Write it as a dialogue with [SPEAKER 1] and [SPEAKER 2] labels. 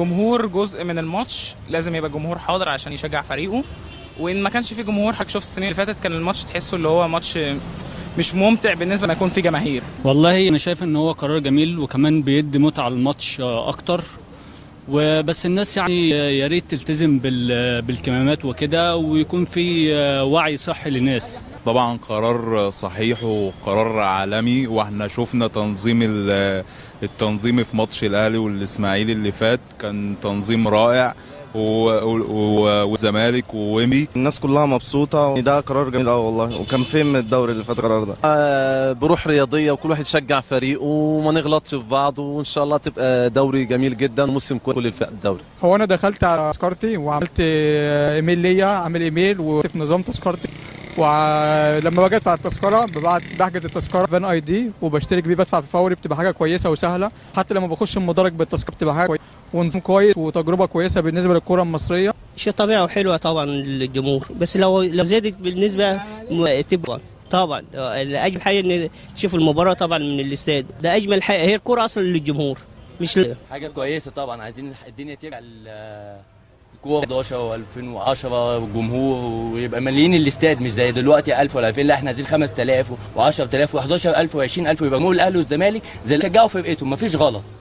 [SPEAKER 1] الجمهور جزء من الماتش لازم يبقى الجمهور حاضر عشان يشجع فريقه وان ما كانش في جمهور حضرتك شفت السنين اللي فاتت كان الماتش تحسه اللي هو ماتش مش ممتع بالنسبه ما يكون في جماهير
[SPEAKER 2] والله انا شايف ان هو قرار جميل وكمان بيدي متعه للماتش آه، اكتر وبس الناس يعني يا ريت تلتزم بال- بالكمامات وكده ويكون في آه، وعي صحي للناس
[SPEAKER 3] طبعا قرار صحيح وقرار عالمي واحنا شفنا تنظيم ال- التنظيم في ماتش الاهلي والاسماعيلي اللي فات كان تنظيم رائع و- و- والزمالك وويمي
[SPEAKER 4] الناس كلها مبسوطة ده قرار جميل قوي والله وكان فين من الدوري اللي فات القرار ده
[SPEAKER 5] آه، بروح رياضيه وكل واحد يشجع فريقه وما نغلطش في بعض وان شاء الله تبقى دوري جميل جدا موسم كل الفرق الدوري
[SPEAKER 6] هو انا دخلت على تذكرتي وعملت آه، ايميل ليا عامل ايميل وفي نظام تذكرتي ولما باجي ادفع التذكره ببعت بحجز التذكره فان اي دي وبشترك بيه بدفع في فوري بتبقى حاجه كويسه وسهله حتى لما بخش المدرج بالتذكره بتبقى حاجه كويسه ونظام كويس وتجربه كويسه بالنسبه للكره المصريه
[SPEAKER 7] شيء طبيعي وحلوة طبعا للجمهور بس لو لو زادت بالنسبة م- تبقى طبعا اجمل حاجه ان تشوف المباراه طبعا من الاستاد ده اجمل حاجه هي الكوره اصلا للجمهور مش ل...
[SPEAKER 8] حاجه كويسه طبعا عايزين الدنيا ترجع ل- الكوره 11 و2010 والجمهور ويبقى مليين الاستاد مش زي دلوقتي 1000 ولا 2000 لا احنا عايزين 5000 و10000 و11000 و20000 ويبقى جمهور الاهلي والزمالك زي اللي شجعوا فرقتهم مفيش غلط